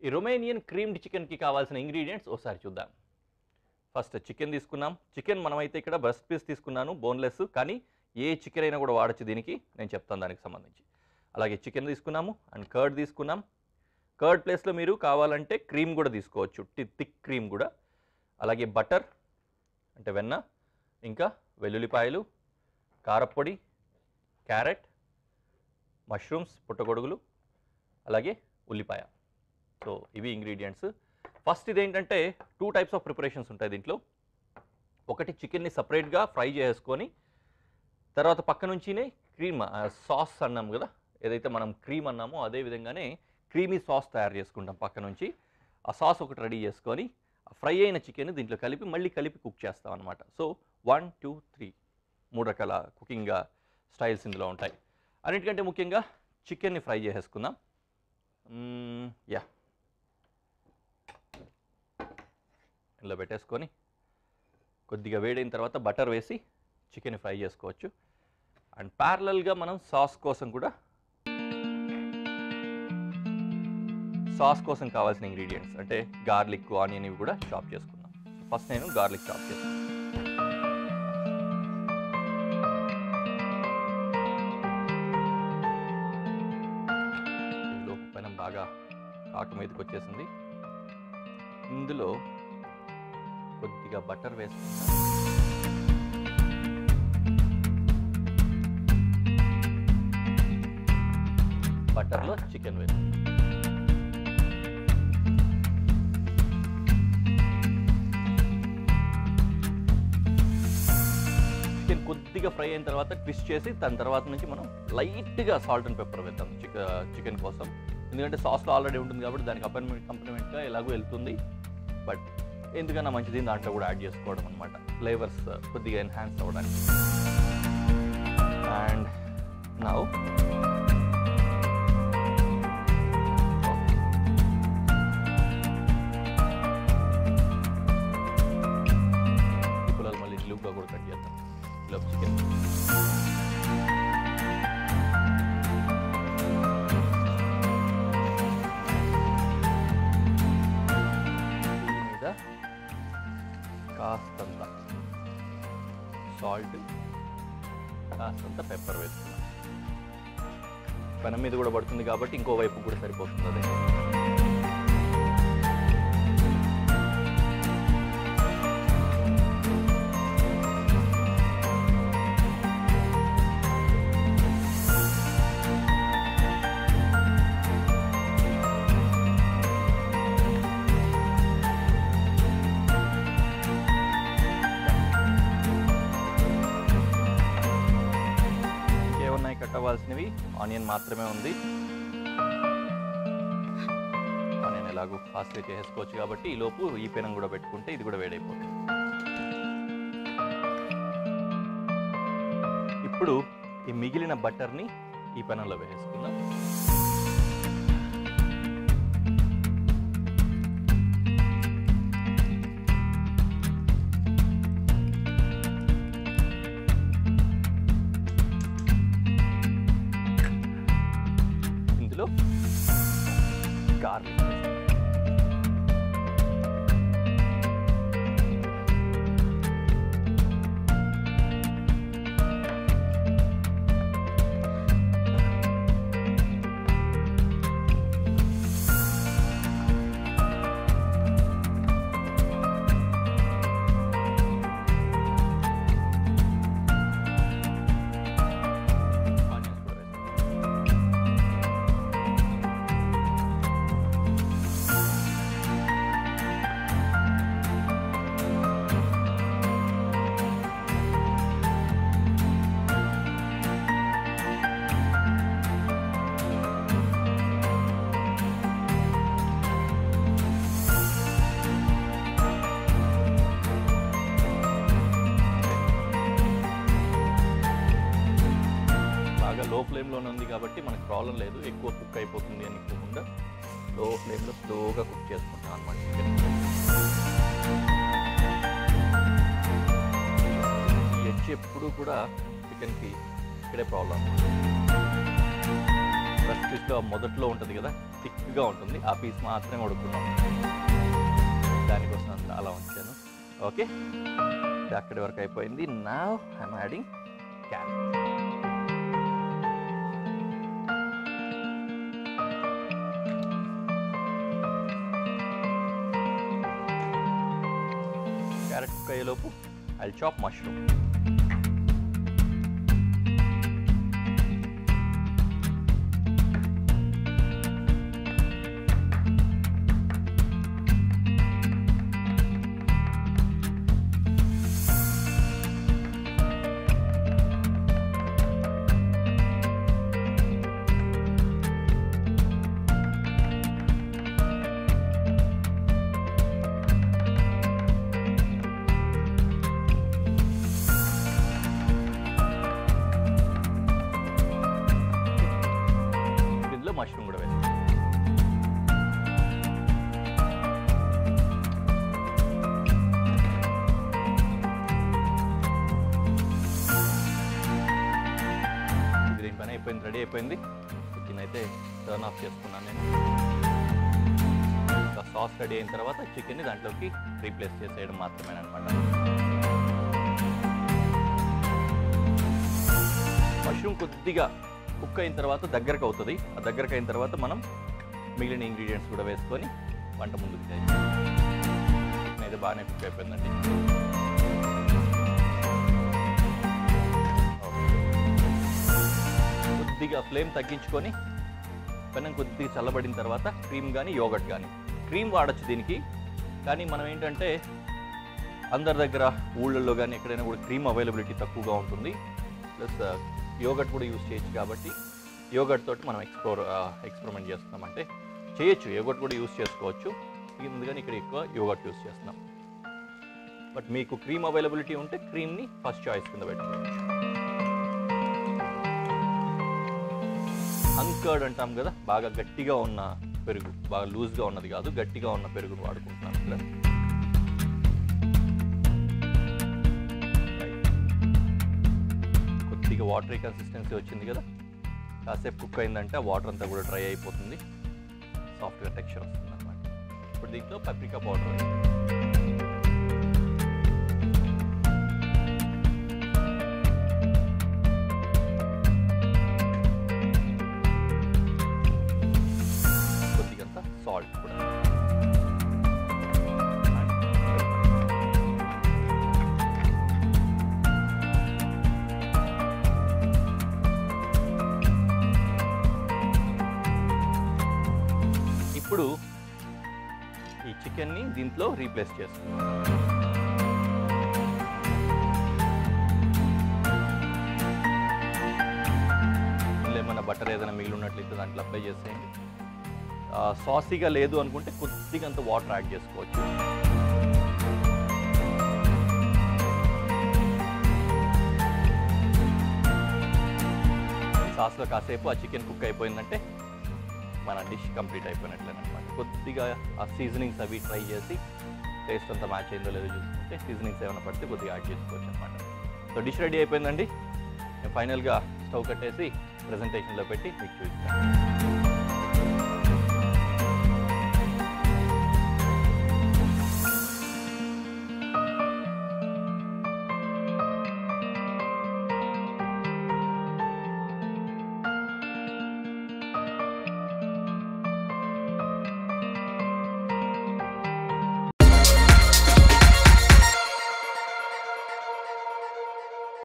ఈ Romanian creamed చికెన్కి కావాల్సిన ఇంగ్రీడియంట్స్ ఒకసారి చూద్దాం ఫస్ట్ చికెన్ తీసుకున్నాం చికెన్ మనమైతే ఇక్కడ బ్రెస్ట్ పీస్ తీసుకున్నాను బోన్లెస్ కానీ ఏ చికెన్ అయినా కూడా వాడచ్చు దీనికి నేను చెప్తాను దానికి సంబంధించి అలాగే చికెన్ తీసుకున్నాము అండ్ కర్డ్ తీసుకున్నాం కర్డ్ ప్లేస్లో మీరు కావాలంటే క్రీమ్ కూడా తీసుకోవచ్చు టి- థిక్ క్రీమ్ కూడా అలాగే బటర్ అంటే వెన్న ఇంకా వెల్లుల్లిపాయలు కారప్పొడి క్యారెట్ మష్రూమ్స్ పుట్టగొడుగులు అలాగే ఉల్లిపాయ సో ఇవి ఇంగ్రీడియంట్స్ ఫస్ట్ ఇదేంటంటే టూ టైప్స్ ఆఫ్ ప్రిపరేషన్స్ ఉంటాయి దీంట్లో ఒకటి చికెన్ని సపరేట్గా ఫ్రై చేసుకొని తర్వాత పక్క నుంచినే క్రీమ్ సాస్ అన్నాం కదా ఏదైతే మనం క్రీమ్ అన్నామో అదే విధంగానే క్రీమీ సాస్ తయారు చేసుకుంటాం పక్క నుంచి ఆ సాస్ ఒకటి రెడీ చేసుకొని ఫ్రై అయిన చికెన్ దీంట్లో కలిపి మళ్ళీ కలిపి కుక్ చేస్తాం అనమాట సో వన్ టూ త్రీ మూడు రకాల కుకింగ్ స్టైల్స్ ఇందులో ఉంటాయి అన్నిటికంటే ముఖ్యంగా చికెన్ని ఫ్రై చేసేసుకుందాం మ్మ్, యా ఇందులో పెట్టేసుకొని కొద్దిగా వేడైన తర్వాత బటర్ వేసి చికెన్ ఫ్రై చేసుకోవచ్చు అండ్ ప్యారలల్గా మనం సాస్ కోసం కూడా సాస్ కోసం కావాల్సిన ఇంగ్రీడియంట్స్ అంటే గార్లిక్ ఆనియన్ ఇవి కూడా చాప్ చేసుకుందాం ఫస్ట్ నేను గార్లిక్ చాప్ చేస్తాను ఇందులో పైన బాగా కాక మీదకి వచ్చేసింది ఇందులో కొద్దిగా బటర్ వేసుకుంటాం బటర్లో చికెన్ వేసి చికెన్ కొద్దిగా ఫ్రై అయిన తర్వాత ట్విస్ట్ చేసి దాని తర్వాత నుంచి మనం లైట్గా సాల్ట్ అండ్ పెప్పర్ వేద్దాం చికె చికెన్ కోసం ఎందుకంటే సాస్లో ఆల్రెడీ ఉంటుంది కాబట్టి దానికి అపాయింట్మెంట్ కంప్లిమెంట్గా ఎలాగో వెళ్తుంది బట్ ఎందుకన్నా మంచిది దాంట్లో కూడా యాడ్ చేసుకోవడం అనమాట ఫ్లేవర్స్ కొద్దిగా ఎన్హాన్స్ అవ్వడానికి అండ్ నౌ పొలాలు మళ్ళీ నిలువుగా కూడా కట్ చేద్దాం ఇలా చికెన్ దీని మీద కాస్తంత సాల్ట్ కాస్తంత పెప్పర్ వేసుకున్నాం పెనం మీద కూడా పడుతుంది కాబట్టి ఇంకో వైపు కూడా సరిపోతుంది అదే ఇంకేమున్నాయి కట్ అవ్వాల్సినవి ఆనియన్ మాత్రమే ఉంది ఆనియన్ ఎలాగో ఫాస్ట్గా చేసేసుకోవచ్చు కాబట్టి ఈ లోపు ఈ పెనం కూడా పెట్టుకుంటే ఇది కూడా వేడైపోతుంది ఇప్పుడు ఈ మిగిలిన బటర్ని ఈ పెనంలో వేసేసుకుందాం ఇందులో గార్లిక్ ఆనియన్స్ కూడా వేసుకుందాం బాగా లో ఫ్లేమ్లోనే ఉంది కాబట్టి మనకు ప్రాబ్లం లేదు ఎక్కువ కుక్ అయిపోతుంది అని అనుకోకుండా లో ఫ్లేమ్లో స్లోగా కుక్ చేసుకుంటాం అనమాట చికెన్ ఈ ఎడ్జ్ ఎప్పుడు కూడా చికెన్కి ఇక్కడే ప్రాబ్లం బ్రెస్ట్ పీస్లో మొదట్లో ఉంటుంది కదా థిక్గా ఉంటుంది ఆ పీస్ మాత్రమే ఉడుకున్నాం దానికోసం అంత అలా ఉంచాను ఓకే ఇది అక్కడి వరకు అయిపోయింది నా I'm adding carrot carrot cook అయ్యేలోపు ఐ చాప్ మష్రూమ్ దీనిలో మష్రూమ్ కూడా వేస్తాం ఇది దీని పని అయిపోయింది రెడీ అయిపోయింది చికెన్ అయితే టర్న్ ఆఫ్ చేసుకున్నాను నేను ఇంకా సాస్ రెడీ అయిన తర్వాత చికెన్ని దాంట్లోకి రీప్లేస్ చేసేయడం మాత్రమే అనమాట మష్రూమ్ కొద్దిగా కుక్ అయిన తర్వాత దగ్గరకు అవుతుంది ఆ దగ్గరకు అయిన తర్వాత మనం మిగిలిన ఇంగ్రీడియంట్స్ కూడా వేసుకొని వంట ముందుకు చేయాలి అయితే బాగానే కుక్ అయిపోయిందండి ఓకే. కొద్దిగా ఫ్లేమ్ తగ్గించుకొని పెనం కొద్దిగా చల్లబడిన తర్వాత క్రీమ్ కానీ యోగట్ కానీ క్రీమ్ వాడచ్చు దీనికి కానీ మనం ఏంటంటే అందరి దగ్గర ఊళ్ళల్లో కానీ ఎక్కడైనా కూడా క్రీమ్ అవైలబిలిటీ తక్కువగా ఉంటుంది ప్లస్ యోగట్ కూడా యూస్ చేయొచ్చు కాబట్టి యోగట్ తోటి మనం ఎక్స్ప్లోర్ ఎక్స్పెరిమెంట్ చేస్తున్నాం అంటే చేయొచ్చు యోగట్ కూడా యూస్ చేసుకోవచ్చు ఎందుకని ఇక్కడ ఎక్కువ యోగట్ యూస్ చేస్తున్నాం బట్ మీకు క్రీమ్ అవైలబిలిటీ ఉంటే క్రీమ్ని ఫస్ట్ చాయిస్ కింద పెట్టుకోవచ్చు అంకర్డ్ అంటాం కదా బాగా గట్టిగా ఉన్న పెరుగు బాగా లూజ్గా ఉన్నది కాదు గట్టిగా ఉన్న పెరుగును వాడుకుంటున్నాను ఇక్కడ కొద్దిగా వాటరీ కన్సిస్టెన్సీ వచ్చింది కదా కాసేపు కుక్ అయిందంటే ఆ వాటర్ అంతా కూడా డ్రై అయిపోతుంది సాఫ్ట్గా టెక్స్చర్ వస్తుంది అనమాట ఇప్పుడు దీంట్లో పప్రికా పౌడర్ కొద్దిగంత సాల్ట్ కూడా ఇప్పుడు ఈ చికెన్ని దీంట్లో రీప్లేస్ చేస్తున్నాం ఇందులో ఏమైనా బటర్ ఏదైనా మిగిలి ఉన్నట్లయితే దాంట్లో అప్లై చేసేయండి సాసీగా లేదు అనుకుంటే కొద్దిగా అంత వాటర్ యాడ్ చేసుకోవచ్చు సాస్లో కాసేపు ఆ చికెన్ కుక్ అయిపోయిందంటే మన డిష్ కంప్లీట్ అయిపోయినట్లేనమాట కొద్దిగా ఆ సీజనింగ్స్ అవి ట్రై చేసి టేస్ట్ అంతా మ్యాచ్ అయిందో లేదో చూసుకుంటే సీజనింగ్స్ ఏమైనా పడితే కొద్దిగా యాడ్ చేసుకోవచ్చు అనమాట సో డిష్ రెడీ అయిపోయిందండి నేను ఫైనల్గా స్టవ్ కట్టేసి ప్రజెంటేషన్లో పెట్టి మీకు చూపిస్తాను